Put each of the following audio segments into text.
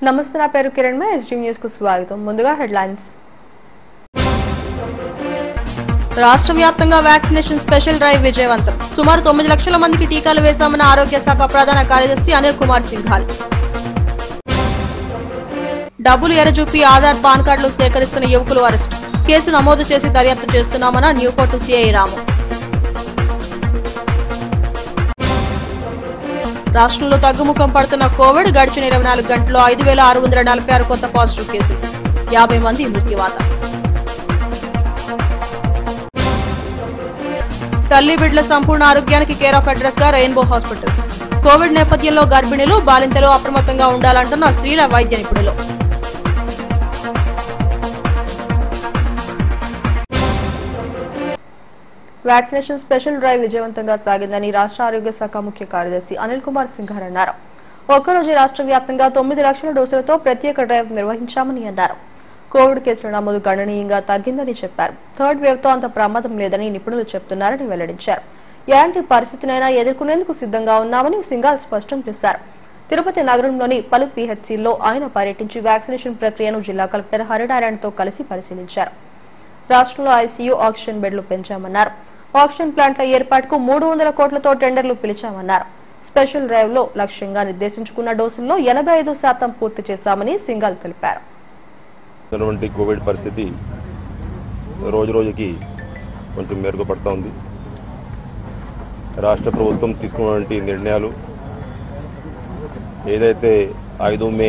నమస్తే నా పేరు కిరణ్ మే ఎస్డీ న్యూస్ కు స్వాగతం ముందుగా హెడ్లైన్స్ రాష్ట్ర వ్యాప్తంగా వ్యాక్సినేషన్ స్పెషల్ డ్రైవ్ విజయవంతం సుమారు తొమ్మిది లక్షల మందికి టీకాలు వేశామన్న ఆరోగ్య శాఖ ప్రధాన కార్యదర్శి అనిల్ కుమార్ సింఘాల్ డబ్బులు ఎరచూపి ఆధార్ పాన్ కార్డులు సేకరిస్తున్న యువకులు అరెస్ట్ కేసు నమోదు చేసి దర్యాప్తు చేస్తున్నామన్న న్యూపోర్టు సిఐ రాము రాష్ట్రంలో తగ్గుముఖం పడుతున్న కోవిడ్ గడిచిన ఇరవై నాలుగు గంటల్లో ఐదు వేల ఆరు వందల నలభై ఆరు కొత్త పాజిటివ్ కేసులు యాభై మంది మృత్యువాత తల్లి బిడ్డల సంపూర్ణ ఆరోగ్యానికి కేర్ ఆఫ్ అడ్రస్ గా రెయిన్బో హాస్పిటల్స్ కోవిడ్ నేపథ్యంలో గర్భిణులు బాలింతలు అప్రమత్తంగా ఉండాలంటున్న స్త్రీల వైద్య నిపుణులు వ్యాక్సినేషన్ స్పెషల్ డ్రైవ్ విజయవంతంగా సాగిందని రాష్ట్ర ఆరోగ్య శాఖ ముఖ్య కార్యదర్శి అనిల్ కుమార్ సింఘార్ అన్నారు ఒక్కరోజు రాష్ట్ర వ్యాప్తంగా తొమ్మిది లక్షల డోసులతో ప్రత్యేక డ్రైవ్ నిర్వహించామని అన్నారు కోవిడ్ కేసుల నమోదు గణనీయంగా తగ్గిందని చెప్పారు థర్డ్ వేవ్ తో అంత ప్రమాదం లేదని నిపుణులు చెబుతున్నారని వెల్లడించారు ఎలాంటి పరిస్థితినైనా ఎదుర్కొనేందుకు సిద్ధంగా ఉన్నామని సింఘాల్ స్పష్టం చేశారు తిరుపతి నగరంలోని పలు పీహెచ్సీల్లో ఆయన పర్యటించి వ్యాక్సినేషన్ ప్రక్రియను జిల్లా కలెక్టర్ హరినారాయణతో కలిసి పరిశీలించారు రాష్ట్రంలో ఐసీయూ ఆక్సిజన్ బెడ్లు పెంచామన్నారు ఆక్సిజన్ ప్లాంట్ల ఏర్పాటుకు మూడు వందల కోట్లతో టెండర్లు పిలిచామన్నారు స్పెషల్ డ్రైవ్ లో లక్ష్యంగా నిర్దేశించుకున్న డోసుల్లో ఎనభై ఐదు శాతం పూర్తి చేశామని సింఘాల్ తెలిపారు ఉన్నటువంటి కోవిడ్ పరిస్థితి రోజు రోజుకి కొంచెం మెరుగుపడతా ఉంది రాష్ట్ర ప్రభుత్వం తీసుకున్నటువంటి నిర్ణయాలు ఏదైతే ఐదు మే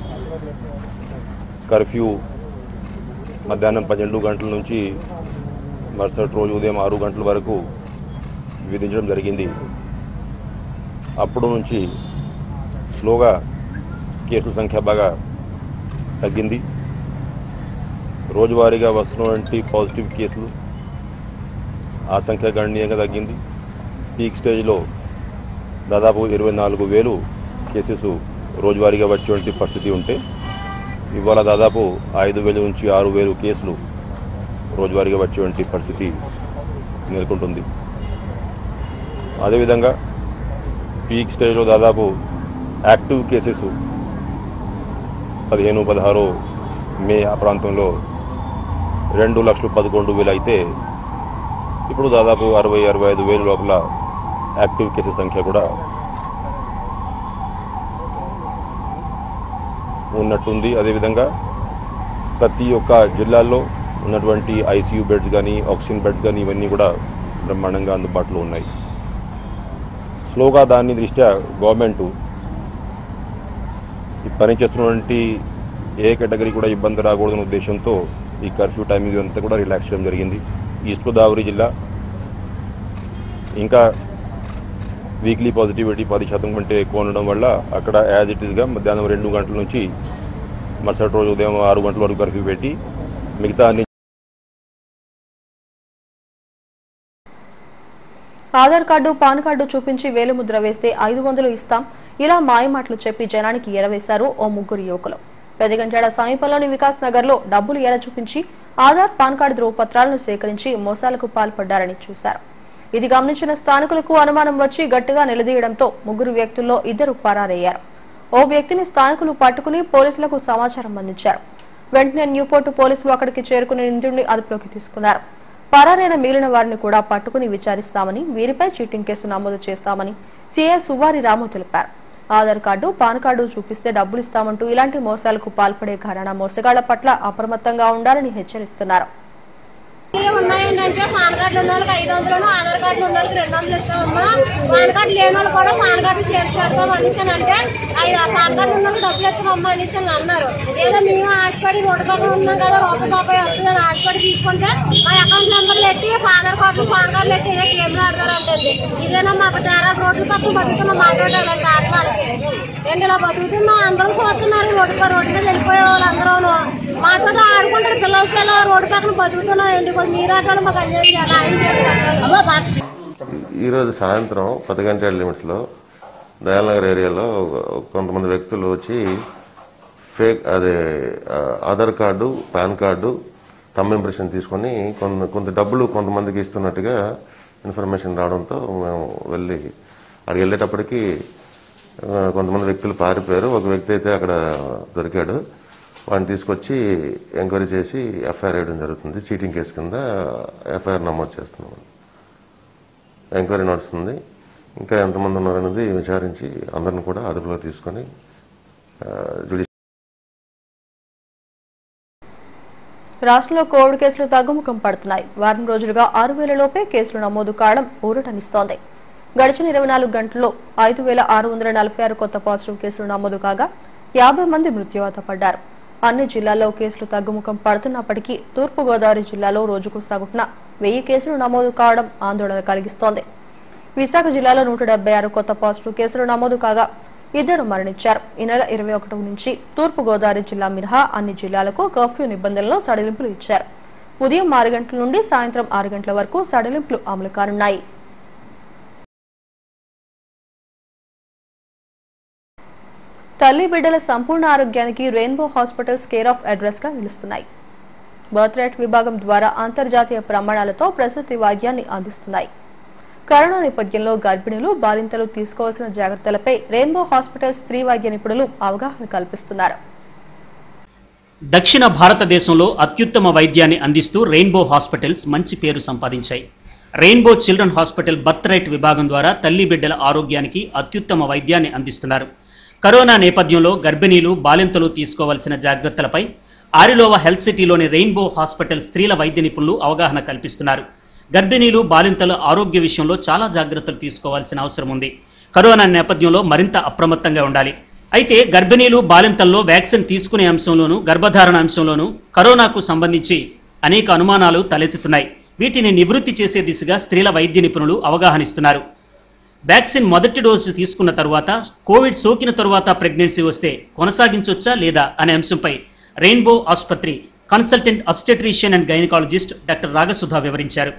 కర్ఫ్యూ మధ్యాహ్నం పన్నెండు గంటల నుంచి మరుసటి రోజు ఉదయం ఆరు గంటల వరకు విధించడం జరిగింది అప్పుడు నుంచి స్లోగా కేసుల సంఖ్య బాగా తగ్గింది రోజువారీగా వస్తున్నటువంటి పాజిటివ్ కేసులు ఆ సంఖ్య గణనీయంగా తగ్గింది పీక్ స్టేజ్లో దాదాపు ఇరవై నాలుగు వేలు కేసెస్ రోజువారీగా వచ్చేటువంటి పరిస్థితి ఉంటే ఇవాళ దాదాపు ఐదు వేల నుంచి ఆరు వేలు కేసులు రోజువారీగా వచ్చేటువంటి పరిస్థితి నెలకొంటుంది అదేవిధంగా పీక్ స్టేజ్లో దాదాపు యాక్టివ్ కేసెస్ పదిహేను పదహారు మే ఆ ప్రాంతంలో రెండు లక్షలు పదకొండు వేలు అయితే ఇప్పుడు దాదాపు అరవై అరవై ఐదు వేలు లోపల యాక్టివ్ కేసెస్ సంఖ్య కూడా ఉన్నట్టుంది అదేవిధంగా ప్రతి ఒక్క జిల్లాల్లో ఉన్నటువంటి ఐసీయూ బెడ్స్ కానీ ఆక్సిజన్ బెడ్స్ కానీ ఇవన్నీ కూడా బ్రహ్మాండంగా అందుబాటులో ఉన్నాయి స్లోగా దాన్ని దృష్ట్యా గవర్నమెంటు ఈ పని చేస్తున్నటువంటి ఏ కేటగిరీ కూడా ఇబ్బంది రాకూడదనే ఉద్దేశంతో ఈ కర్ఫ్యూ టైమింగ్ అంతా కూడా రిలాక్స్ చేయడం జరిగింది ఈస్ట్ గోదావరి జిల్లా ఇంకా వీక్లీ పాజిటివిటీ పది శాతం కంటే ఎక్కువ ఉండడం వల్ల అక్కడ యాజ్ ఇట్ ఈస్గా మధ్యాహ్నం రెండు గంటల నుంచి మరుసటి రోజు ఉదయం ఆరు గంటల వరకు కర్ఫ్యూ పెట్టి మిగతా అన్ని ఆధార్ కార్డు పాన్ కార్డు చూపించి వేలిముద్ర వేస్తే ఐదు వందలు ఇస్తాం ఇలా మాయమాటలు చెప్పి జనానికి ఎరవేశారు ఓ ముగ్గురు యువకులు పెదగంటాడ సమీపంలోని వికాస్ నగర్ లో డబ్బులు ఎర చూపించి ఆధార్ పాన్ కార్డు ధృవపత్రాలను సేకరించి మోసాలకు పాల్పడ్డారని చూశారు ఇది గమనించిన స్థానికులకు అనుమానం వచ్చి గట్టిగా నిలదీయడంతో ముగ్గురు వ్యక్తుల్లో ఇద్దరు పరారయ్యారు ఓ వ్యక్తిని స్థానికులు పట్టుకుని పోలీసులకు సమాచారం అందించారు వెంటనే న్యూపోర్టు పోలీసులు అక్కడికి చేరుకుని నిందితుడిని అదుపులోకి తీసుకున్నారు పరారైన మిగిలిన వారిని కూడా పట్టుకుని విచారిస్తామని వీరిపై చీటింగ్ కేసు నమోదు చేస్తామని సీఐ సువారి రాము తెలిపారు ఆధార్ కార్డు పాన్ కార్డు చూపిస్తే డబ్బులు ఇస్తామంటూ ఇలాంటి మోసాలకు పాల్పడే ఘరానా మోసగాళ్ల పట్ల అప్రమత్తంగా ఉండాలని హెచ్చరిస్తున్నారు ఉన్నాయంటే పాన్ కార్డు ఉన్న వాళ్ళకి ఐదు వందలు ఆధార్ కార్డు ఉన్న వాళ్ళకి రెండు వందలు ఇస్తామమ్మా పాన్ కార్డు లేని వాళ్ళు కూడా పాన్ కార్డు చేసి పెడతాం అనేసి అంటే ఐదు ఆ పాన్ కార్డు ఉన్న వాళ్ళకి డబ్బులు ఇస్తామమ్మా అనేసి అని అన్నారు ఏదో మేము ఆశపడి రోడ్డు పక్కన ఉన్నాం కదా రూపాయి రూపాయి వస్తుందని ఆశపడి తీసుకుంటే మా అకౌంట్ నెంబర్లు ఎట్టి ఆధార్ కార్డు పాన్ కార్డులు ఎట్టి ఇదే గేమ్లు ఆడతారంటండి ఇదేనా మాకు తేడా రోడ్ల పక్కన బతుకుతున్నాం మాట్లాడాలంటే ఆత్మాలకి ఏంటి ఇలా బతుకుతున్నాం అందరూ చూస్తున్నారు రోడ్డు పై రోడ్డు మీద వెళ్ళిపోయే వాళ్ళు అందరూ మాతో ఆడుకుంటారు పిల్లలు పిల్లలు రోడ్డు పక్కన బతుకుతున్నాం ఏంటి కొంచెం మీరు ఆటలు మాకు అన్యాయం చేయాలి ఆయన చేస్తారు అమ్మా బాగా ఈరోజు సాయంత్రం పది గంటల లిమిట్స్లో దయానగర్ ఏరియాలో కొంతమంది వ్యక్తులు వచ్చి ఫేక్ అదే ఆ, ఆధార్ కార్డు పాన్ కార్డు తమ్ ఇంప్రెషన్ తీసుకొని కొంత కొంత డబ్బులు కొంతమందికి ఇస్తున్నట్టుగా ఇన్ఫర్మేషన్ రావడంతో మేము వెళ్ళి అక్కడికి వెళ్ళేటప్పటికి ఆ, కొంతమంది వ్యక్తులు పారిపోయారు ఒక వ్యక్తి అయితే అక్కడ దొరికాడు వాడిని తీసుకొచ్చి ఎంక్వైరీ చేసి ఎఫ్ఐఆర్ వేయడం జరుగుతుంది చీటింగ్ కేసు కింద ఎఫ్ఐఆర్ నమోదు చేస్తున్నాం ఎంక్వైరీ నడుస్తుంది ఇంకా ఎంతమంది ఉన్నారనేది విచారించి అందరిని కూడా అదుపులో తీసుకొని జుడి రాష్ట్రంలో కోవిడ్ కేసులు తగ్గుముఖం పడుతున్నాయి వారం రోజులుగా ఆరు వేల లోపే కేసులు నమోదు కావడం ఊరటనిస్తోంది గడిచిన ఇరవై నాలుగు గంటల్లో ఐదు వేల ఆరు వందల నలభై ఆరు కొత్త పాజిటివ్ కేసులు నమోదు కాగా యాభై మంది మృత్యువాత పడ్డారు అన్ని జిల్లాల్లో కేసులు తగ్గుముఖం పడుతున్నప్పటికీ తూర్పుగోదావరి జిల్లాలో రోజుకు సగటున వెయ్యి కేసులు నమోదు కావడం ఆందోళన కలిగిస్తోంది విశాఖ జిల్లాలో నూట డెబ్బై ఆరు కొత్త పాజిటివ్ కేసులు నమోదు కాగా ఇద్దరు మరణించారు ఈ నెల ఇరవై ఒకటి నుంచి తూర్పు గోదావరి జిల్లా మినహా అన్ని జిల్లాలకు కర్ఫ్యూ నిబంధనలను సడలింపులు ఇచ్చారు ఉదయం ఆరు గంటల నుండి సాయంత్రం ఆరు గంటల వరకు సడలింపులు అమలు కానున్నాయి తల్లి బిడ్డల సంపూర్ణ ఆరోగ్యానికి rainbow hospitals care of address గా నిలుస్తున్నాయి బర్త్ రేట్ విభాగం ద్వారా అంతర్జాతీయ ప్రమాణాలతో ప్రసూతి వైద్యాన్ని అందిస్తున్నాయి కరోనా నేపథ్యంలో గర్భిణులు బాలింతలు తీసుకోవాల్సిన జాగ్రత్తలపై రెయిన్బో హాస్పిటల్ స్త్రీ వైద్య నిపుణులు అవగాహన కల్పిస్తున్నారు దక్షిణ భారతదేశంలో అత్యుత్తమ వైద్యాన్ని అందిస్తూ రెయిన్బో హాస్పిటల్స్ మంచి పేరు సంపాదించాయి rainbow children hospital birth right విభాగం ద్వారా తల్లి బిడ్డల ఆరోగ్యానికి అత్యుత్తమ వైద్యాన్ని అందిస్తున్నారు కరోనా నేపథ్యంలో గర్భిణీలు బాలింతలు తీసుకోవాల్సిన జాగ్రత్తలపై ఆరిలోవా హెల్త్ సిటీలోని రెయిన్బో హాస్పిటల్ స్త్రీల వైద్య నిపుణులు అవగాహన కల్పిస్తున్నారు గర్భిణీలు బాలింతల ఆరోగ్య విషయంలో చాలా జాగ్రత్తలు తీసుకోవాల్సిన అవసరం ఉంది కరోనా నేపథ్యంలో మరింత అప్రమత్తంగా ఉండాలి అయితే గర్భిణీలు బాలింతల్లో వ్యాక్సిన్ తీసుకునే అంశంలోనూ గర్భధారణ అంశంలోనూ కరోనాకు సంబంధించి అనేక అనుమానాలు తలెత్తుతున్నాయి వీటిని నివృత్తి చేసే దిశగా స్త్రీల వైద్య నిపుణులు అవగాహనిస్తున్నారు వ్యాక్సిన్ మొదటి డోసు తీసుకున్న తరువాత కోవిడ్ సోకిన తరువాత ప్రెగ్నెన్సీ వస్తే కొనసాగించొచ్చా లేదా అనే అంశంపై రెయిన్బో ఆసుపత్రి consultant obstetrician and gynaecologist doctor Ragasudha వివరించారు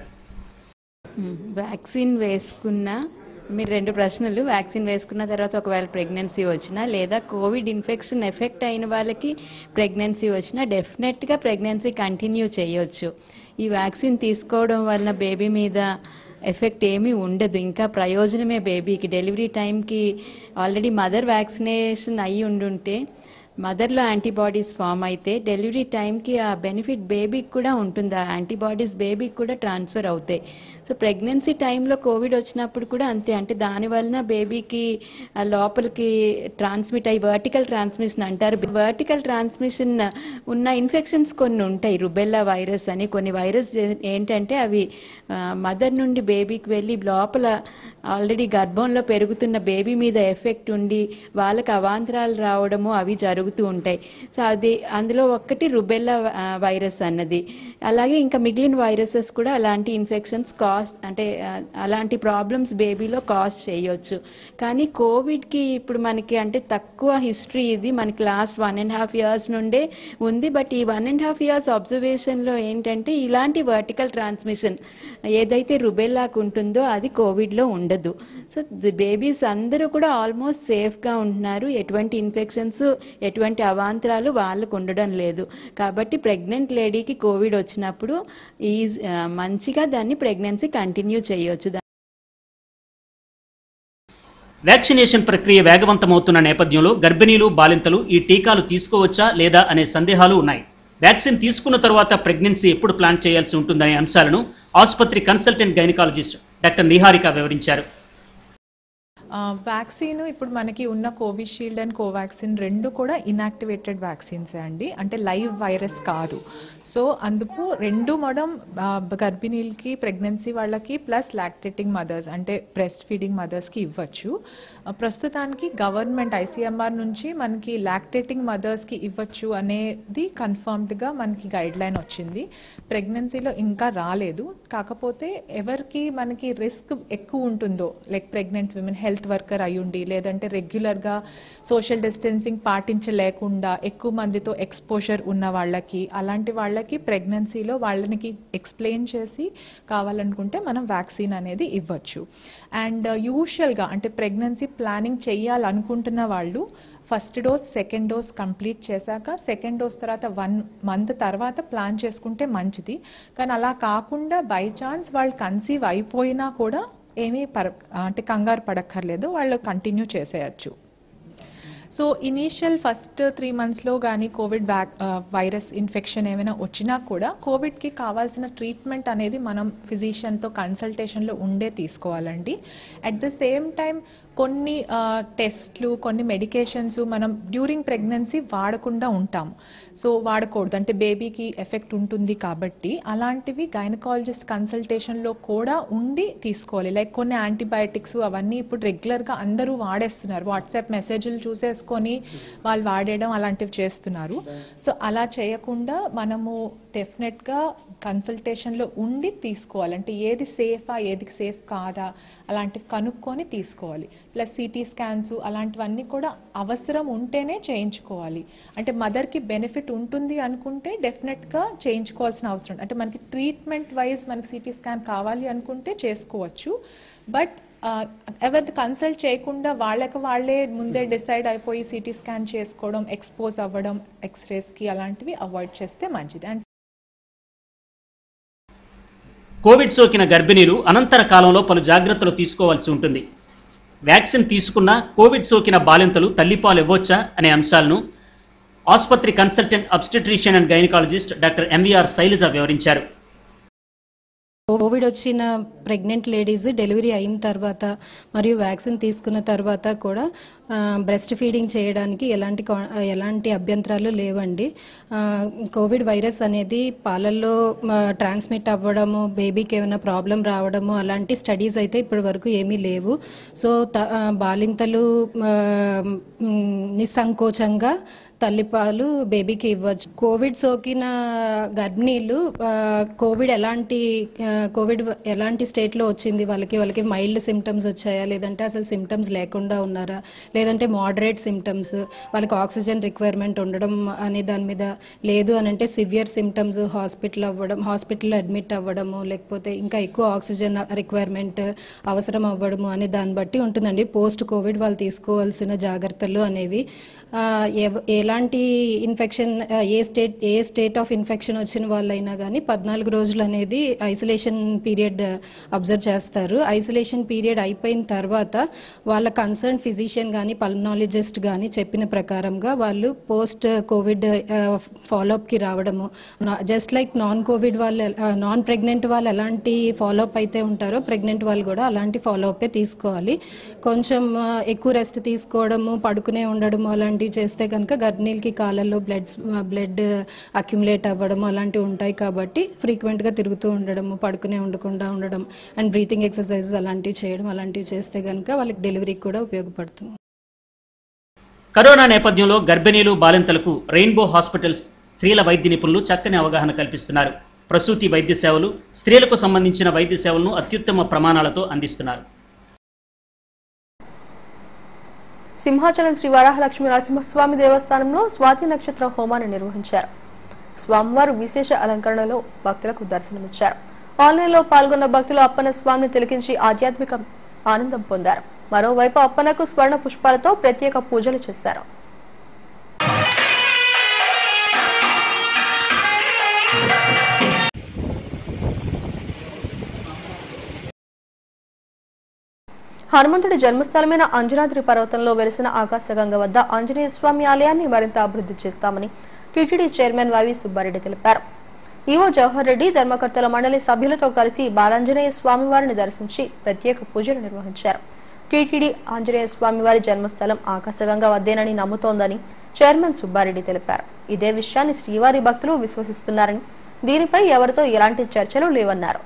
మ్మ్. వ్యాక్సిన్ వేసుకున్న మీరు రెండు ప్రశ్నలు వ్యాక్సిన్ వేసుకున్న తర్వాత ఒకవేళ ప్రెగ్నెన్సీ వచ్చినా లేదా కోవిడ్ ఇన్ఫెక్షన్ ఎఫెక్ట్ అయిన వాళ్ళకి ప్రెగ్నెన్సీ వచ్చినా డెఫినెట్గా ప్రెగ్నెన్సీ కంటిన్యూ చేయొచ్చు ఈ వ్యాక్సిన్ తీసుకోవడం వలన బేబీ మీద ఎఫెక్ట్ ఏమీ ఉండదు ఇంకా ప్రయోజనమే బేబీకి డెలివరీ టైంకి ఆల్రెడీ మదర్ వ్యాక్సినేషన్ అయ్యి ఉండుంటే మదర్లో యాంటీబాడీస్ ఫామ్ అయితే డెలివరీ టైంకి ఆ బెనిఫిట్ బేబీకి కూడా ఉంటుంది ఆ యాంటీబాడీస్ బేబీకి కూడా ట్రాన్స్ఫర్ అవుతాయి సో ప్రెగ్నెన్సీ టైంలో కోవిడ్ వచ్చినప్పుడు కూడా అంతే అంటే దాని వలన బేబీకి ఆ లోపలికి ట్రాన్స్మిట్ అయ్యి వర్టికల్ ట్రాన్స్మిషన్ అంటారు వర్టికల్ ట్రాన్స్మిషన్ ఉన్న ఇన్ఫెక్షన్స్ కొన్ని ఉంటాయి రుబెల్లా వైరస్ అని కొన్ని వైరస్ ఏంటంటే అవి మదర్ నుండి బేబీకి వెళ్ళి లోపల ఆల్రెడీ గర్భంలో పెరుగుతున్న బేబీ మీద ఎఫెక్ట్ ఉండి వాళ్ళకి అవాంతరాలు రావడము అవి జరుగుతూ ఉంటాయి సో అది అందులో ఒక్కటి రుబెల్లా ఆ, వైరస్ అన్నది అలాగే ఇంకా మిగిలిన వైరసెస్ కూడా అలాంటి ఇన్ఫెక్షన్స్ కాస్ అంటే ఆ, అలాంటి ప్రాబ్లమ్స్ బేబీలో కాజ్ చేయొచ్చు కానీ కోవిడ్కి ఇప్పుడు మనకి అంటే తక్కువ హిస్టరీ ఇది మనకి last one and half years నుండే ఉంది బట్ ఈ వన్ అండ్ హాఫ్ ఇయర్స్ అబ్జర్వేషన్లో ఏంటంటే ఇలాంటి వర్టికల్ ట్రాన్స్మిషన్ ఏదైతే రుబెల్లాకు ఉంటుందో అది కోవిడ్లో ఉండదు సో బేబీస్ అందరూ కూడా ఆల్మోస్ట్ సేఫ్గా ఉంటున్నారు ఎటువంటి ఇన్ఫెక్షన్స్ ఎటువంటి అవాంతరాలు వాళ్ళకు ఉండడం లేదు కాబట్టి ప్రెగ్నెంట్ లేడీకి కోవిడ్ వచ్చినప్పుడు ఈ మంచిగా దాన్ని ప్రెగ్నెన్సీ కంటిన్యూ చేయొచ్చు వ్యాక్సినేషన్ ప్రక్రియ వేగవంతమవుతున్న నేపథ్యంలో గర్భిణీలు బాలింతలు ఈ టీకాలు తీసుకోవచ్చా లేదా అనే సందేహాలు ఉన్నాయి వ్యాక్సిన్ తీసుకున్న తర్వాత ప్రెగ్నెన్సీ ఎప్పుడు ప్లాన్ చేయాల్సి ఉంటుందనే అంశాలను ఆసుపత్రి కన్సల్టెంట్ గైనకాలజిస్ట్ డాక్టర్ నిహారిక వివరించారు వ్యాక్సిన్ ఇప్పుడు మనకి ఉన్న కోవిషీల్డ్ అండ్ కోవాక్సిన్ రెండు కూడా ఇన్యాక్టివేటెడ్ వ్యాక్సిన్స్ అండి అంటే లైవ్ వైరస్ కాదు సో అందుకు రెండు మడం ఆ, గర్భిణీలకి ప్రెగ్నెన్సీ వాళ్ళకి ప్లస్ లాక్టేటింగ్ మదర్స్ అంటే బ్రెస్ట్ ఫీడింగ్ మదర్స్కి ఇవ్వచ్చు ఆ, ప్రస్తుతానికి గవర్నమెంట్ ఐసీఎంఆర్ నుంచి మనకి లాక్టేటింగ్ మదర్స్కి ఇవ్వచ్చు అనేది కన్ఫర్మ్డ్గా మనకి గైడ్ లైన్ వచ్చింది ప్రెగ్నెన్సీలో ఇంకా రాలేదు కాకపోతే ఎవరికి మనకి రిస్క్ ఎక్కువ ఉంటుందో like pregnant women health worker అయ్యుండి లేదంటే రెగ్యులర్గా సోషల్ డిస్టెన్సింగ్ పాటించలేకుండా ఎక్కువ మందితో ఎక్స్పోజర్ ఉన్న వాళ్ళకి అలాంటి వాళ్ళకి ప్రెగ్నెన్సీలో వాళ్ళకి ఎక్స్ప్లెయిన్ చేసి కావాలనుకుంటే మనం వ్యాక్సిన్ అనేది ఇవ్వచ్చు అండ్ యూజువల్గా అంటే ప్రెగ్నెన్సీ ప్లానింగ్ చేయాలనుకుంటున్న వాళ్ళు first dose second dose complete చేశాక సెకండ్ డోస్ తర్వాత వన్ మంత్ తర్వాత ప్లాన్ చేసుకుంటే మంచిది కానీ అలా కాకుండా బై ఛాన్స్ వాళ్ళు కన్సీవ్ అయిపోయినా కూడా ఏమీ పర అంటే కంగారు పడక్కర్లేదు వాళ్ళు కంటిన్యూ చేసేయచ్చు సో ఇనీషియల్ ఫస్ట్ త్రీ మంత్స్లో కానీ కోవిడ్ బ్యాక్ వైరస్ ఇన్ఫెక్షన్ ఏమైనా వచ్చినా కూడా కోవిడ్కి కావాల్సిన ట్రీట్మెంట్ అనేది మనం ఫిజిషియన్తో కన్సల్టేషన్లో ఉండే తీసుకోవాలండి అట్ ద సేమ్ టైం కొన్ని టెస్ట్లు కొన్ని మెడికేషన్స్ మనం డ్యూరింగ్ ప్రెగ్నెన్సీ వాడకుండా ఉంటాం సో వాడకూడదు అంటే బేబీకి ఎఫెక్ట్ ఉంటుంది కాబట్టి అలాంటివి గైనకాలజిస్ట్ కన్సల్టేషన్లో కూడా ఉండి తీసుకోవాలి లైక్ కొన్ని యాంటీబయాటిక్స్ అవన్నీ ఇప్పుడు రెగ్యులర్గా అందరూ వాడేస్తున్నారు వాట్సాప్ మెసేజ్లు చూసేసుకొని వాళ్ళు వాడేయడం అలాంటివి చేస్తున్నారు సో అలా చేయకుండా మనము డెఫినెట్గా కన్సల్టేషన్లో ఉండి తీసుకోవాలి అంటే ఏది సేఫా ఏది సేఫ్ కాదా అలాంటివి కనుక్కొని తీసుకోవాలి ప్లస్ సిటీ స్కాన్స్ అలాంటివన్నీ కూడా అవసరం ఉంటేనే చేయించుకోవాలి అంటే మదర్కి బెనిఫిట్ ఉంటుంది అనుకుంటే డెఫినెట్గా చేయించుకోవాల్సిన అవసరం అంటే మనకి ట్రీట్మెంట్ వైజ్ మనకి సిటీ స్కాన్ కావాలి అనుకుంటే చేసుకోవచ్చు బట్ ఎవరి కన్సల్ట్ చేయకుండా వాళ్ళకి వాళ్ళే ముందే డిసైడ్ అయిపోయి సిటీ స్కాన్ చేసుకోవడం ఎక్స్పోజ్ అవ్వడం ఎక్స్రేస్కి అలాంటివి అవాయిడ్ చేస్తే మంచిది అండ్ కోవిడ్ సోకిన గర్భిణీలు అనంతర కాలంలో పలు జాగ్రత్తలు తీసుకోవాల్సి ఉంటుంది వ్యాక్సిన్ తీసుకున్న కోవిడ్ సోకిన బాలింతలు తల్లిపాలు ఇవ్వొచ్చా అనే అంశాలను ఆసుపత్రి consultant obstetrician and gynaecologist doctor MVR Sailaja వివరించారు కోవిడ్ వచ్చిన ప్రెగ్నెంట్ లేడీస్ డెలివరీ అయిన తర్వాత మరియు వ్యాక్సిన్ తీసుకున్న తర్వాత కూడా బ్రెస్ట్ ఫీడింగ్ చేయడానికి ఎలాంటి కా- ఎలాంటి అభ్యంతరాలు లేవండి ఆ, కోవిడ్ వైరస్ అనేది పాలల్లో ట్రాన్స్మిట్ అవ్వడము బేబీకి ఏమైనా ప్రాబ్లం రావడము అలాంటి స్టడీస్ అయితే ఇప్పటి వరకు ఏమీ లేవు సో త- ఆ, బాలింతలు ఆ, మ్, నిస్సంకోచంగా తల్లిపాలు బేబీకి ఇవ్వచ్చు కోవిడ్ సోకిన గర్భిణీలు ఆ, కోవిడ్ ఎలాంటి ఆ, కోవిడ్ ఎలాంటి స్టేట్లో వచ్చింది వాళ్ళకి వాళ్ళకి మైల్డ్ సిమ్టమ్స్ వచ్చాయా లేదంటే అసలు సిమ్టమ్స్ లేకుండా ఉన్నారా లేదంటే మోడరేట్ సిమ్టమ్స్ వాళ్ళకి ఆక్సిజన్ రిక్వైర్మెంట్ ఉండడం అనే దాని మీద లేదు అని అంటే సివియర్ సిమ్టమ్స్ హాస్పిటల్ అవ్వడం హాస్పిటల్లో అడ్మిట్ అవ్వడము లేకపోతే ఇంకా ఎక్కువ ఆక్సిజన్ రిక్వైర్మెంట్ అవసరం అవ్వడము అనే దాన్ని బట్టి ఉంటుందండి పోస్ట్ కోవిడ్ వాళ్ళు తీసుకోవాల్సిన జాగ్రత్తలు అనేవి ఆ, ఎవ- ఎలాంటి ఇన్ఫెక్షన్ ఆ, ఏ స్టేట్ ఏ స్టేట్ ఆఫ్ ఇన్ఫెక్షన్ వచ్చిన వాళ్ళైనా కానీ పద్నాలుగు రోజులు అనేది ఐసోలేషన్ పీరియడ్ అబ్జర్వ్ చేస్తారు ఐసోలేషన్ పీరియడ్ అయిపోయిన తర్వాత వాళ్ళ కన్సర్న్ ఫిజిషియన్ కానీ పల్మనాలజిస్ట్ కానీ చెప్పిన ప్రకారంగా వాళ్ళు పోస్ట్ కోవిడ్ ఫాలోఅప్కి రావడము జస్ట్ లైక్ నాన్ కోవిడ్ వాళ్ళు నాన్ ప్రెగ్నెంట్ వాళ్ళు ఎలాంటి ఫాలోఅప్ అయితే ఉంటారో ప్రెగ్నెంట్ వాళ్ళు కూడా అలాంటి ఫాలోఅప్పే తీసుకోవాలి కొంచెం ఆ, ఎక్కువ రెస్ట్ తీసుకోవడము పడుకునే ఉండడము అలాంటివి చేస్తే కనుక గర్భిణీలకి కాళ్ళల్లో బ్లడ్ బ్లడ్ అక్యుములేట్ అవ్వడము అలాంటివి ఉంటాయి కాబట్టి ఫ్రీక్వెంట్గా తిరుగుతూ ఉండడము పడుకునే ఉండకుండా ఉండడం అండ్ బ్రీతింగ్ ఎక్సర్సైజెస్ అలాంటివి చేయడం అలాంటివి చేస్తే కనుక వాళ్ళకి డెలివరీకి కూడా ఉపయోగపడుతుంది కరోనా నేపథ్యంలో గర్భిణీలు బాలింతలకు రెయిన్బో హాస్పిటల్స్ స్త్రీల వైద్య నిపుణులు చక్కని అవగాహన కల్పిస్తున్నారు ప్రసూతి వైద్య సేవలు స్త్రీలకు సంబంధించిన వైద్య సేవలను అత్యుత్తమ ప్రమాణాలతో అందిస్తున్నారు సింహాచలం శ్రీ వరాహలక్ష్మి నరసింహస్వామి దేవస్థానంలో స్వాతి నక్షత్ర హోమాన్ని నిర్వహించారు స్వామివారు విశేష అలంకరణలో భక్తులకు దర్శనమిచ్చారు ఆన్లైన్లో పాల్గొన్న భక్తులు అప్పన్న స్వామిని తిలకించి ఆధ్యాత్మిక ఆనందం పొందారు మరోవైపు అప్పన్నకు స్వర్ణ పుష్పాలతో ప్రత్యేక పూజలు చేశారు హనుమంతుడి జన్మస్థలమైన అంజనాద్రి పర్వతంలో వెలిసిన ఆకాశగంగ వద్ద ఆంజనేయ స్వామి ఆలయాన్ని మరింత అభివృద్ధి చేస్తామని టీటీడీ చైర్మన్ వైవి సుబ్బారెడ్డి తెలిపారు ఈవో జవహర్ రెడ్డి ధర్మకర్తల మండలి సభ్యులతో కలిసి బాలాంజనేయ స్వామివారిని దర్శించి ప్రత్యేక పూజలు నిర్వహించారు టీటీడీ ఆంజనేయ స్వామివారి జన్మస్థలం ఆకాశగంగ వద్దేనని నమ్ముతోందని చైర్మన్ సుబ్బారెడ్డి తెలిపారు ఇదే విషయాన్ని శ్రీవారి భక్తులు విశ్వసిస్తున్నారని దీనిపై ఎవరితో ఎలాంటి చర్చలు లేవన్నారు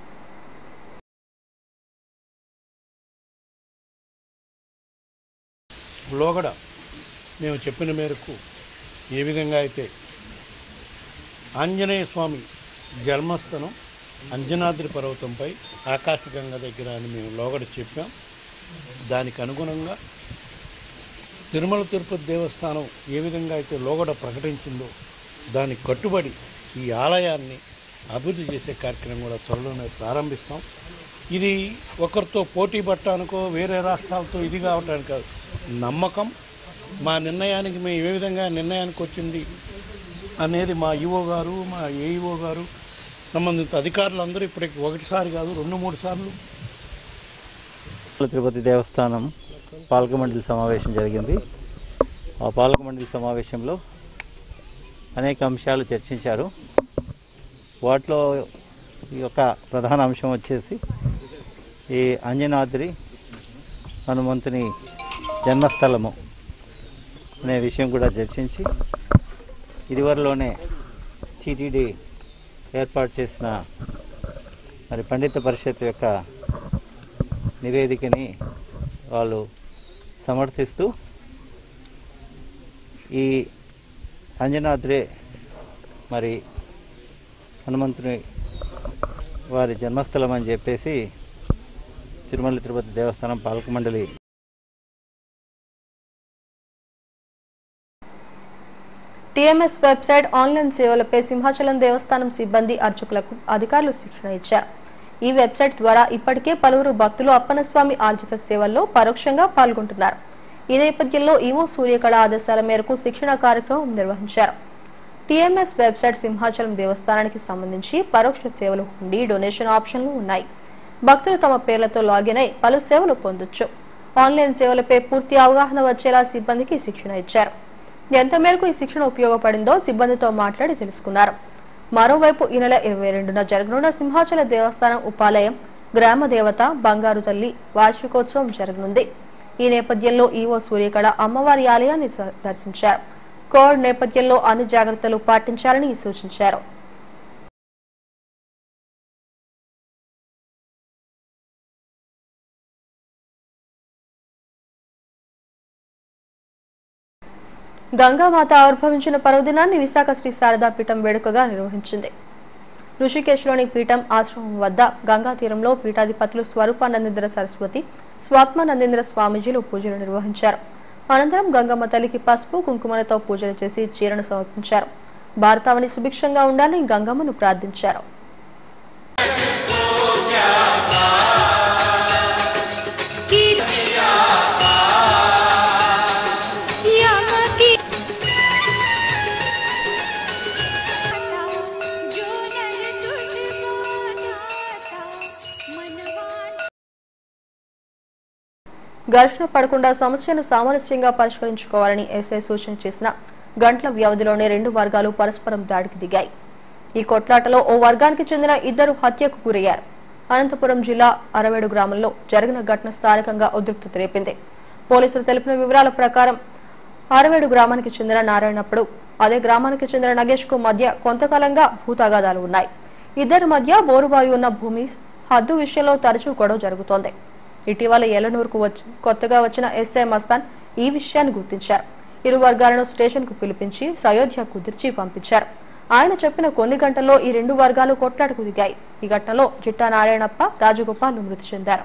లోగడ మేము చెప్పిన మేరకు ఏ విధంగా అయితే ఆంజనేయ స్వామి జన్మస్థలం అంజనాద్రి పర్వతంపై ఆకాశగంగ దగ్గర అని మేము లోగడ చెప్పాం దానికి అనుగుణంగా తిరుమల తిరుపతి దేవస్థానం ఏ విధంగా అయితే లోగడ ప్రకటించిందో దానికి కట్టుబడి ఈ ఆలయాన్ని అభివృద్ధి చేసే కార్యక్రమం కూడా త్వరలోనే ప్రారంభిస్తాం ఇది ఒకరితో పోటీ పట్టడానికో వేరే రాష్ట్రాలతో ఇది కావటానికి కాదు నమ్మకం మా నిర్ణయానికి మేము ఏ విధంగా నిర్ణయానికి వచ్చింది అనేది మా ఈఓ గారు మా ఏఈఓ గారు సంబంధిత అధికారులు అందరూ ఇప్పటికి ఒకటిసారి కాదు రెండు మూడు సార్లు తిరుపతి దేవస్థానం పాలక మండలి సమావేశం జరిగింది ఆ పాలక మండలి సమావేశంలో అనేక అంశాలు చర్చించారు వాటిలో ఈ యొక్క ప్రధాన అంశం వచ్చేసి ఈ అంజనాద్రి హనుమంతుని జన్మస్థలము అనే విషయం కూడా చర్చించి ఇదివరలోనే టీటీడీ ఏర్పాటు చేసిన మరి పండిత పరిషత్ యొక్క నివేదికని వాళ్ళు సమర్థిస్తూ ఈ అంజనాద్రే మరి హనుమంతుని వారి జన్మస్థలం అని చెప్పేసి తిరుమల తిరుపతి దేవస్థానం పాలక మండలి టీఎంఎస్ వెబ్సైట్ ఆన్లైన్ సేవలపై సింహాచలం దేవస్థానం సిబ్బంది అర్చకులకు అధికారులు శిక్షణ ఇచ్చారు ఈ వెబ్సైట్ ద్వారా ఇప్పటికే పలువురు భక్తులు అప్పన్నస్వామి ఆర్జిత సేవల్లో పరోక్షంగా పాల్గొంటున్నారు ఈ నేపథ్యంలో ఈవో సూర్యకళ ఆదేశాల మేరకు శిక్షణ కార్యక్రమం నిర్వహించారు టీఎంఎస్ వెబ్సైట్ సింహాచలం దేవస్థానానికి సంబంధించి పరోక్ష సేవలు ఉండి డొనేషన్ ఆప్షన్లు ఉన్నాయి భక్తులు తమ పేర్లతో లాగిన్ అయి పలు సేవలు పొందొచ్చు ఆన్లైన్ సేవలపై పూర్తి అవగాహన వచ్చేలా సిబ్బందికి శిక్షణ ఇచ్చారు ఎంత మేరకు ఈ శిక్షణ ఉపయోగపడిందో సిబ్బందితో మాట్లాడి తెలుసుకున్నారు మరోవైపు ఈ నెల ఇరవై రెండున జరగనున్న సింహాచల దేవస్థానం ఉపాలయం గ్రామ దేవత బంగారు తల్లి వార్షికోత్సవం జరగనుంది ఈ నేపథ్యంలో ఈవో సూర్యకళ అమ్మవారి ఆలయాన్ని ద- దర్శించారు కోవిడ్ నేపథ్యంలో అన్ని జాగ్రత్తలు పాటించాలని సూచించారు గంగామాత ఆవిర్భవించిన పర్వదినాన్ని విశాఖ శ్రీ శారదా పీఠం వేడుకగా నిర్వహించింది ఋషికేశ్లోని పీఠం ఆశ్రమం వద్ద గంగా తీరంలో పీఠాధిపతులు స్వరూపానందేంద్ర సరస్వతి స్వాత్మానందేంద్ర స్వామీజీలు పూజలు నిర్వహించారు అనంతరం గంగమ్మ తల్లికి పసుపు కుంకుమలతో పూజలు చేసి చీరను సమర్పించారు భారతావని సుభిక్షంగా ఉండాలని గంగమ్మను ప్రార్థించారు ఘర్షణ పడకుండా సమస్యను సామరస్యంగా పరిష్కరించుకోవాలని ఎస్ఐ సూచన చేసిన గంటల వ్యవధిలోనే రెండు వర్గాలు పరస్పరం దాడికి దిగాయి ఈ కొట్లాటలో ఓ వర్గానికి చెందిన ఇద్దరు హత్యకు గురయ్యారు అనంతపురం జిల్లా అరవేడు గ్రామంలో జరిగిన ఘటన స్థానికంగా ఉద్రిక్తత రేపింది పోలీసులు తెలిపిన వివరాల ప్రకారం ఆరవేడు గ్రామానికి చెందిన నారాయణప్పుడు అదే గ్రామానికి చెందిన నగేష్ కు మధ్య కొంతకాలంగా భూతగాదాలు ఉన్నాయి ఇద్దరి మధ్య బోరుబాయి ఉన్న భూమి హద్దు విషయంలో తరచూ గొడవ జరుగుతోంది ఇటీవల ఏలనూరుకు వచ్చి కొత్తగా వచ్చిన ఎస్ఐ మస్తాన్ ఈ విషయాన్ని గుర్తించారు ఇరు వర్గాలను స్టేషన్ కు పిలిపించి సయోధ్య కుదిర్చి పంపించారు ఆయన చెప్పిన కొన్ని గంటల్లో ఈ రెండు వర్గాలు కొట్లాటకు దిగాయి ఈ ఘటనలో జిట్టా నారాయణప్ప రాజగోపాల్ మృతి చెందారు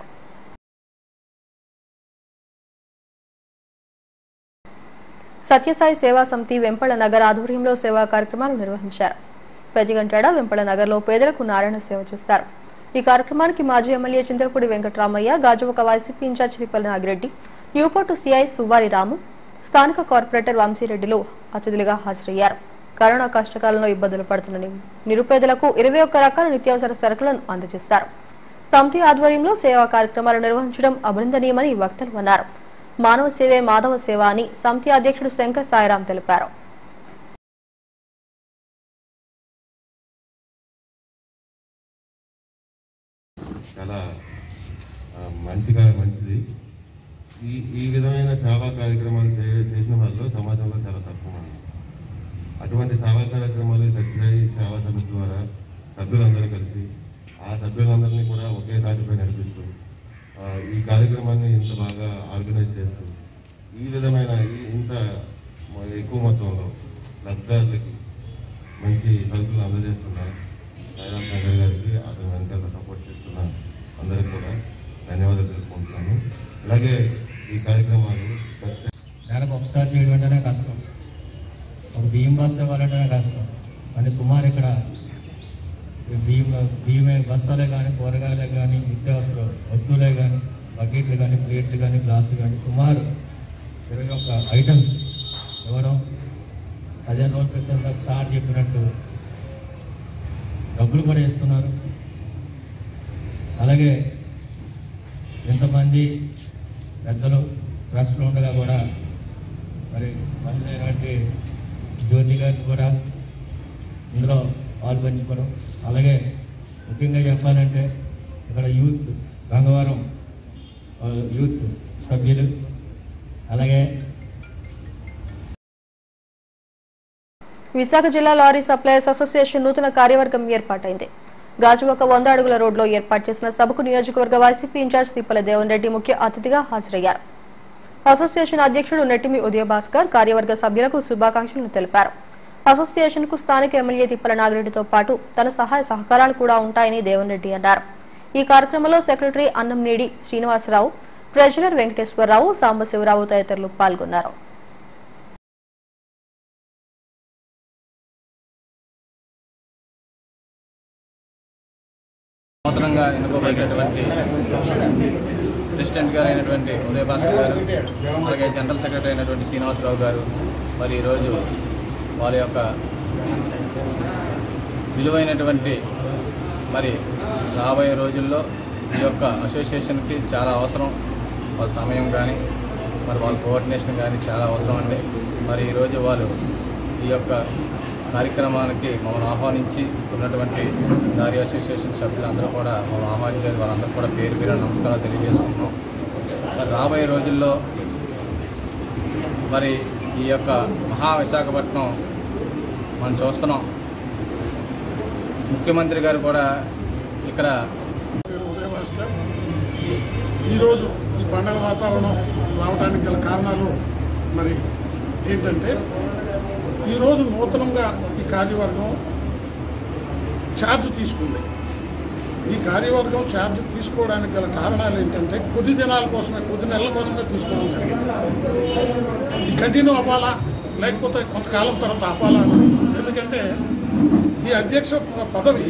సత్యసాయి సేవా సమితి వెంపళ నగర్ ఆధ్వర్యంలో సేవా కార్యక్రమాలు నిర్వహించారు పెద్దగంటాడ వెంపళ నగర్లో పేదలకు నారాయణ సేవ చేస్తారు ఈ కార్యక్రమానికి మాజీ MLA Chintalapudi Venkataramaiah Gajuwaka YCP incharge Sripalli Nagireddy Newport CI Suvari Ramu స్థానిక కార్పొరేటర్ వంశీరెడ్డిలు అతిథులుగా హాజరయ్యారు కరోనా కష్టకాలంలో ఇబ్బందులు పడుతున్న ని- నిరుపేదలకు ఇరవై ఒక్క రకాల నిత్యావసర సరుకులను అందజేస్తారు సమితి ఆధ్వర్యంలో సేవా కార్యక్రమాలు నిర్వహించడం అభినందనీయమని వక్తలు అన్నారు మానవ సేవే మాధవ సేవ అని సమితి అధ్యక్షుడు శంకర్ సాయిరాం తెలిపారు చాలా ఆ, మంచిగా మంచిది ఈ ఈ విధమైన సేవా కార్యక్రమాలు చే- చేసిన వాళ్ళు సమాజంలో చాలా తక్కువ మంది అటువంటి సేవా కార్యక్రమాలు సత్యసాయి సేవా సమితి ద్వారా సభ్యులందరూ కలిసి ఆ సభ్యులందరినీ కూడా ఒకే తాటిపై నడిపిస్తూ ఆ, ఈ కార్యక్రమాన్ని ఇంత బాగా ఆర్గనైజ్ చేస్తూ ఈ విధమైన ఈ- ఇంత మ- ఎక్కువ మొత్తంలో లబ్ధారులకి మంచి సరుకులు అందజేస్తున్న సాయిరామ్ శంకర్ గారికి అతని వెనకాల సపోర్ట్ చేస్తున్న అందరికి కూడా ధన్యవాదాలు తెలుపుకుంటున్నాను అలాగే ఈ కార్యక్రమాలు సక్సెస్ నెలకు ఒకసారి చేయడం అంటేనే కష్టం ఒక బియ్యం బస్తా ఇవ్వాలంటేనే కష్టం మళ్ళీ సుమారు ఇక్కడ ఈ బియ్యం బియ్యమే బస్తాలే కానీ కూరగాయలే కానీ నిత్యావసర వస్తువులే కానీ బకెట్లు కానీ ప్లేట్లు కానీ గ్లాసులు కానీ సుమారు ఇరవై ఒక్క ఐటమ్స్ ఇవ్వడం పదిహేను రోజుల క్రితం దాకా సార్ చెప్పినట్టు డబ్బులు కూడా ఇస్తున్నారు అలాగే ఎంతమంది పెద్దలు ట్రస్ట్లో ఉండగా కూడా మరి మహిళ అయినటువంటి జ్యోతి గారిని కూడా ఇందులో పాల్పంచుకోవడం అలాగే ముఖ్యంగా చెప్పాలంటే ఇక్కడ యూత్ గంగవరం ఆ, యూత్ సభ్యులు అలాగే విశాఖ జిల్లా లారీ సప్లయర్స్ అసోసియేషన్ నూతన కార్యవర్గం ఏర్పాటైంది గాజువాక వంద అడుగుల రోడ్లో ఏర్పాటు చేసిన సభకు నియోజకవర్గ వైసీపీ ఇన్ఛార్జ్ తిప్పల దేవన్ రెడ్డి ముఖ్య అతిథిగా హాజరయ్యారు అసోసియేషన్ అధ్యక్షుడు నెట్టిమి ఉదయభాస్కర్ కార్యవర్గ సభ్యులకు శుభాకాంక్షలు తెలిపారు అసోసియేషన్ కు స్థానిక ఎమ్మెల్యే తిప్పల నాగిరెడ్డితో పాటు తన సహాయ సహకారాలు కూడా ఉంటాయని దేవన్ రెడ్డి అన్నారు ఈ కార్యక్రమంలో సెక్రటరీ అన్నంనేడి శ్రీనివాసరావు ట్రెజరర్ వెంకటేశ్వరరావు సాంబశివరావు తదితరులు పాల్గొన్నారు నూతనంగా ఎన్నుకోబడినటువంటి ప్రెసిడెంట్ గారు అయినటువంటి ఉదయ భాస్కర్ గారు అలాగే జనరల్ సెక్రటరీ అయినటువంటి శ్రీనివాసరావు గారు మరి ఈరోజు వాళ్ళ యొక్క విలువైనటువంటి మరి రాబోయే రోజుల్లో ఈ యొక్క అసోసియేషన్కి చాలా అవసరం వాళ్ళ సమయం కానీ మరి వాళ్ళ కోఆర్డినేషన్ కానీ చాలా అవసరం అండి మరి ఈరోజు వాళ్ళు ఈ యొక్క కార్యక్రమానికి మమ్మల్ని ఆహ్వానించి ఉన్నటువంటి దారి అసోసియేషన్ సభ్యులందరూ కూడా మమ్మల్ని ఆహ్వానించారు వాళ్ళందరూ కూడా పేరు పేరు నమస్కారాలు తెలియజేసుకుంటున్నాం మరి రాబోయే రోజుల్లో మరి ఈ యొక్క మహా విశాఖపట్నం మనం చూస్తున్నాం ముఖ్యమంత్రి గారు కూడా ఇక్కడ పేరు ఉదయ భాస్కర్ ఈరోజు ఈ పండగ వాతావరణం రావడానికి గల కారణాలు మరి ఏంటంటే ఈరోజు నూతనంగా ఈ కార్యవర్గం ఛార్జ్ తీసుకుంది ఈ కార్యవర్గం ఛార్జ్ తీసుకోవడానికి గల కారణాలు ఏంటంటే కొద్ది దినాల కోసమే కొద్ది నెలల కోసమే తీసుకోవడం జరిగింది ఇది కంటిన్యూ అవ్వాలా లేకపోతే కొంతకాలం తర్వాత ఆపాలా అని ఎందుకంటే ఈ అధ్యక్ష పదవి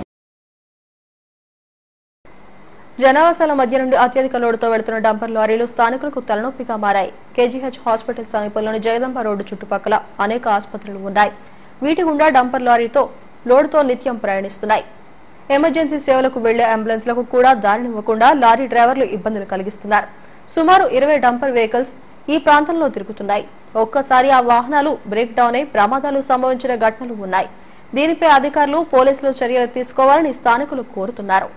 జనావాసాల మధ్య నుండి అత్యధిక లోడుతో వెళుతున్న డంపర్ లారీలు స్థానికులకు తలనొప్పిగా మారాయి కేజీహెచ్ హాస్పిటల్ సమీపంలోని జగదంబ రోడ్డు చుట్టుపక్కల అనేక ఆసుపత్రులు ఉన్నాయి వీటి గుండా డంపర్ లారీతో లోడుతో నిత్యం ప్రయాణిస్తున్నాయి ఎమర్జెన్సీ సేవలకు వెళ్లే అంబులెన్స్లకు కూడా దారినివ్వకుండా లారీ డ్రైవర్లు ఇబ్బందులు కలిగిస్తున్నారు సుమారు ఇరవై డంపర్ వెహికల్స్ ఈ ప్రాంతంలో తిరుగుతున్నాయి ఒక్కసారి ఆ వాహనాలు బ్రేక్ డౌన్ అయి ప్రమాదాలు సంభవించిన ఘటనలు ఉన్నాయి దీనిపై అధికారులు పోలీసులు చర్యలు తీసుకోవాలని స్థానికులు కోరుతున్నారు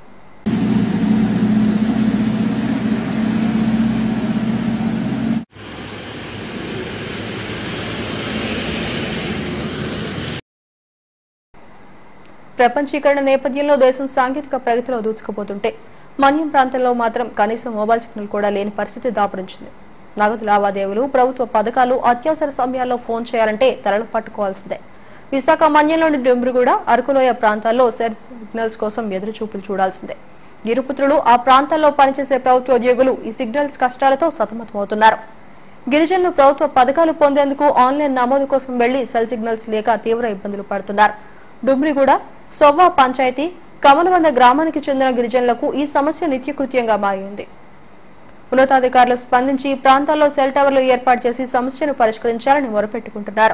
ప్రపంచీకరణ నేపథ్యంలో దేశం సాంకేతిక ప్రగతిలో దూసుకుపోతుంటే మన్యం ప్రాంతంలో మాత్రం కనీసం మొబైల్ సిగ్నల్ కూడా లేని పరిస్థితి దాపురించింది నగదు లావాదేవీలు ప్రభుత్వ పథకాలు అత్యవసర సమయాల్లో ఫోన్ చేయాలంటే తలలు పట్టుకోవాల్సిందే విశాఖ మన్యంలోని డెంబ్రుగూడ అరకులోయ ప్రాంతాల్లో సెల్ సిగ్నల్స్ కోసం ఎదురు చూపులు చూడాల్సిందే గిరిపుత్రులు ఆ ప్రాంతాల్లో పనిచేసే ప్రభుత్వ ఉద్యోగులు ఈ సిగ్నల్స్ కష్టాలతో సతమతమవుతున్నారు గిరిజనులు ప్రభుత్వ పథకాలు పొందేందుకు ఆన్లైన్ నమోదు కోసం వెళ్లి సెల్ సిగ్నల్స్ లేక తీవ్ర ఇబ్బందులు పడుతున్నారు డుమ్రిగూడ సొవ్వా పంచాయతీ కమలవంద గ్రామానికి చెందిన గిరిజనులకు ఈ సమస్య నిత్యకృత్యంగా మారింది ఉన్నతాధికారులు స్పందించి ఈ ప్రాంతాల్లో సెల్ టవర్లు ఏర్పాటు చేసి సమస్యను పరిష్కరించాలని మొరపెట్టుకుంటున్నారు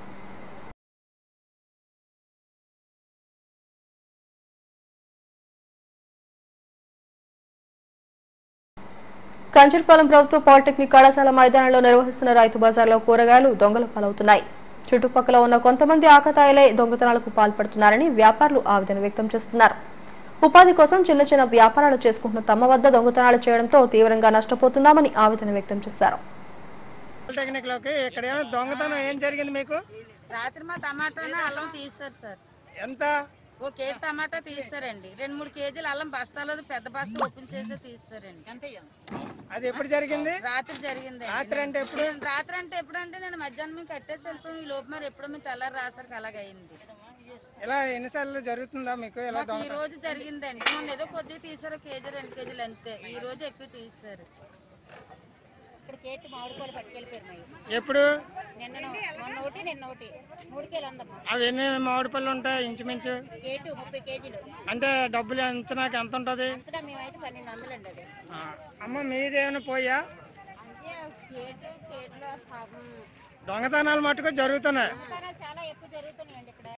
కంచర్పాలెం ప్రభుత్వ పాలిటెక్నిక్ కళాశాల మైదానంలో నిర్వహిస్తున్న రైతు బజార్లో కూరగాయలు దొంగల పాలవుతున్నాయి చుట్టుపక్కల ఉన్న కొంతమంది ఆకతాయిలే దొంగతనాలకు పాల్పడుతున్నారని వ్యాపారులు ఆవేదన వ్యక్తం చేస్తున్నారు ఉపాధి కోసం చిన్న చిన్న వ్యాపారాలు చేసుకుంటున్న తమ వద్ద దొంగతనాలు చేయడంతో తీవ్రంగా నష్టపోతున్నామని ఆవేదన వ్యక్తం చేశారు పాలిటెక్నిక్ లోకి ఇక్కడ ఏమైనా దొంగతనం ఏం జరిగింది మీకు రాత్రి మా టమాటాను అల్లం తీస్తారు సార్ ఎంత ఓ కేజీ టమాటా తీస్తారండి రెండు మూడు కేజీలు అల్లం బస్తాలో పెద్ద బస్తా ఓపెన్ చేసి తీస్తారండి అంతే అది ఎప్పుడు జరిగింది రాత్రి జరిగింది రాత్రి అంటే ఎప్పుడు? రాత్రి అంటే ఎప్పుడు అంటే నేను మధ్యాహ్నం మేము కట్టేసి వెళ్ళిపోయి ఈ లోపు మరి ఎప్పుడు మేము తెల్లారి రాసరికి అలాగైంది ఇలా ఎన్నిసార్లు జరుగుతుందా మీకు ఇలా మాకు ఈ దొంగతనం రోజు జరిగిందండి మొన్న ఏదో కొద్దిగా తీసారు కేజీ రెండు కేజీలు అంతే ఈ రోజు ఎక్కువ తీస్తారు ఇక్కడ కేటు మామిడికాయలు పట్టుకెళ్ళిపోయారు మరి ఎప్పుడు నిన్న మొన్న ఒకటి నిన్న ఒకటి మూడు కేలు ఉందమ్మా అవి ఎన్ని మామిడి పళ్ళు ఉంటాయి ఇంచుమించు కేటు ముప్పై కేజీలు అంటే డబ్బులు అంచనాకి ఎంత ఉంటుంది అంతటా మేమైతే పన్నెండు వందలు అండి అది ఆ, అమ్మ మీదేమైనా పోయా అంటే కేటు కేటులో సగం దొంగతనాలు మట్టుకు జరుగుతున్నాయి దొంగతనాలు చాలా ఎక్కువ జరుగుతున్నాయండి ఇక్కడ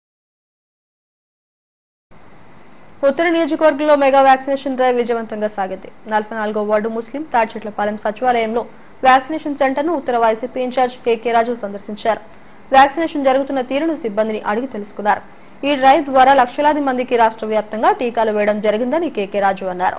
ఉత్తర నియోజకవర్గంలో మెగా వ్యాక్సినేషన్ డ్రైవ్ విజయవంతంగా సాగింది నలభై నాలుగో వార్డు ముస్లిం తాడ్చెట్లపాలెం సచివాలయంలో వ్యాక్సినేషన్ సెంటర్ను ఉత్తర వైసీపీ ఇన్ఛార్జ్ కేకే రాజు సందర్శించారు వ్యాక్సినేషన్ జరుగుతున్న తీరును సిబ్బందిని అడిగి తెలుసుకున్నారు ఈ డ్రైవ్ ద్వారా లక్షలాది మందికి రాష్ట్ర వ్యాప్తంగా టీకాలు వేయడం జరిగిందని కేకే రాజు అన్నారు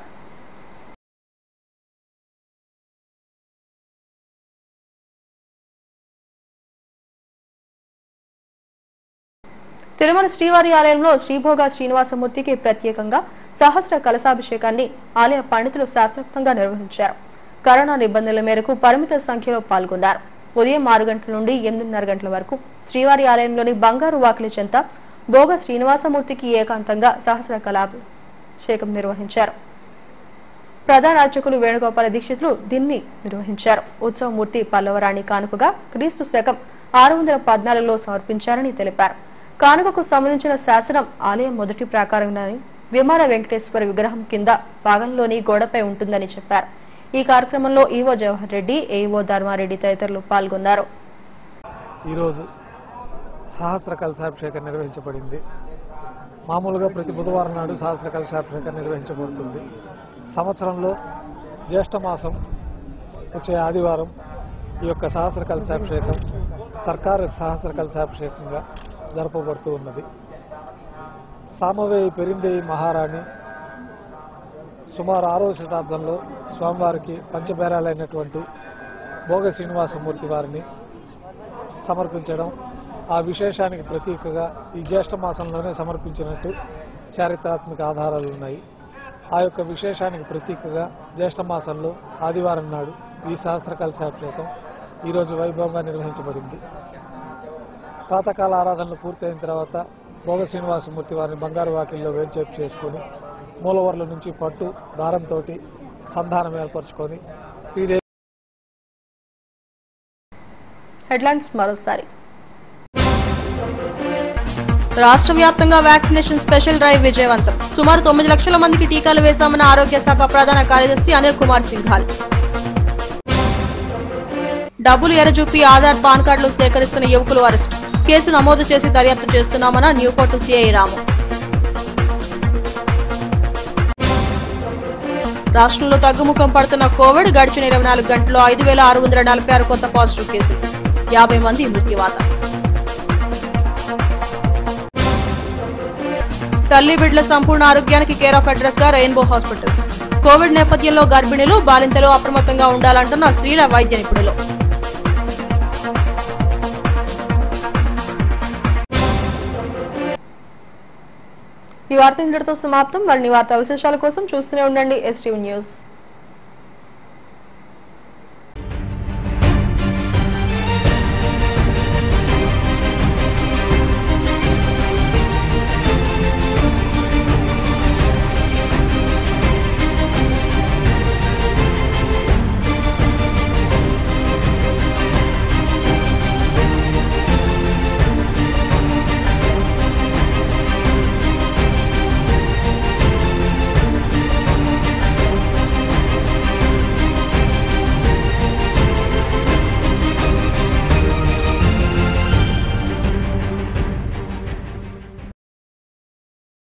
తిరుమల శ్రీవారి ఆలయంలో శ్రీభోగ శ్రీనివాసమూర్తికి ప్రత్యేకంగా సహస్ర కలశాభిషేకాన్ని ఆలయ పండితులు శాస్త్రోక్తంగా నిర్వహించారు కరోనా నిబంధనల మేరకు పరిమిత సంఖ్యలో పాల్గొన్నారు ఉదయం ఆరు గంటల నుండి ఎనిమిదిన్నర గంటల వరకు శ్రీవారి ఆలయంలోని బంగారు వాకిలి చెంత భోగ శ్రీనివాసమూర్తికి ఏకాంతంగా సహస్ర కళాభిషేకం నిర్వహించారు ప్రధాన అర్చకులు వేణుగోపాల దీక్షితులు దీన్ని నిర్వహించారు ఉత్సవమూర్తి పల్లవరాణి కానుకగా క్రీస్తు శకం ఆరు వందల పద్నాలుగులో సమర్పించారని తెలిపారు కానుకకు సంబంధించిన శాసనం ఆలయం మొదటి ప్రాకారంలోని విమాన వెంకటేశ్వర విగ్రహం కింద భాగంలోని గోడపై ఉంటుందని చెప్పారు ఈ కార్యక్రమంలో ఈవో జవహర్ రెడ్డి ఏఈఓ ధర్మారెడ్డి తదితరులు పాల్గొన్నారు ఈరోజు సహస్ర కలశాభిషేకం నిర్వహించబడింది మామూలుగా ప్రతి బుధవారం నాడు సహస్ర కలశాభిషేకం నిర్వహించబడుతుంది సంవత్సరంలో జ్యేష్ఠ మాసం వచ్చే ఆదివారం ఈ యొక్క సహస్ర కలశాభిషేకం సర్కారు సహస్ర కలశాభిషేకంగా జరపబడుతూ ఉన్నది సామవేయి పెరిందేయి మహారాణి సుమారు ఆరవ శతాబ్దంలో స్వామివారికి పంచబేరాలైనటువంటి భోగ శ్రీనివాసమూర్తి వారిని సమర్పించడం ఆ విశేషానికి ప్రతీకగా ఈ జ్యేష్ఠ మాసంలోనే సమర్పించినట్టు చారిత్రాత్మక ఆధారాలు ఉన్నాయి ఆ యొక్క విశేషానికి ప్రతీకగా జ్యేష్ఠ మాసంలో ఆదివారం నాడు ఈ సహస్ర కలశాభిషేకం ఈరోజు వైభవంగా నిర్వహించబడింది ప్రాతకాల ఆరాధనలు పూర్తయిన తర్వాత భోగ శ్రీనివాసమూర్తి వారిని బంగారు వాకిల్లో వేంచేపు చేసుకొని మూలవర్ల నుంచి పట్టు దారంతో సంధానం ఏర్పరచుకొని శ్రీదేవి హెడ్లైన్స్ మరోసారి రాష్ట్ర వ్యాప్తంగా వ్యాక్సినేషన్ స్పెషల్ డ్రైవ్ విజయవంతం సుమారు తొమ్మిది లక్షల మందికి టీకాలు వేశామన్న ఆరోగ్య శాఖ ప్రధాన కార్యదర్శి అనిల్ కుమార్ సింఘాల్ డబ్బులు ఎరజూపి ఆధార్ పాన్ కార్డులు సేకరిస్తున్న యువకులు అరెస్ట్ కేసు నమోదు చేసి దర్యాప్తు చేస్తున్నామన్న న్యూపోర్టు సిఐ రాము రాష్ట్రంలో తగ్గుముఖం పడుతున్న కోవిడ్ గడిచిన ఇరవై నాలుగు గంటల్లో ఐదు వేల ఆరు వందల నలభై ఆరు కొత్త పాజిటివ్ కేసులు యాభై మంది మృత్యువాత తల్లి బిడ్డల సంపూర్ణ ఆరోగ్యానికి కేర్ ఆఫ్ అడ్రస్ గా రెయిన్బో హాస్పిటల్స్ కోవిడ్ నేపథ్యంలో గర్భిణులు బాలింతలు అప్రమత్తంగా ఉండాలంటున్న స్త్రీల వైద్య నిపుణులు ఈ వార్త ఇంతటితో సమాప్తం మరిన్ని వార్తా విశేషాల కోసం చూస్తూనే ఉండండి ఎస్టీవీ న్యూస్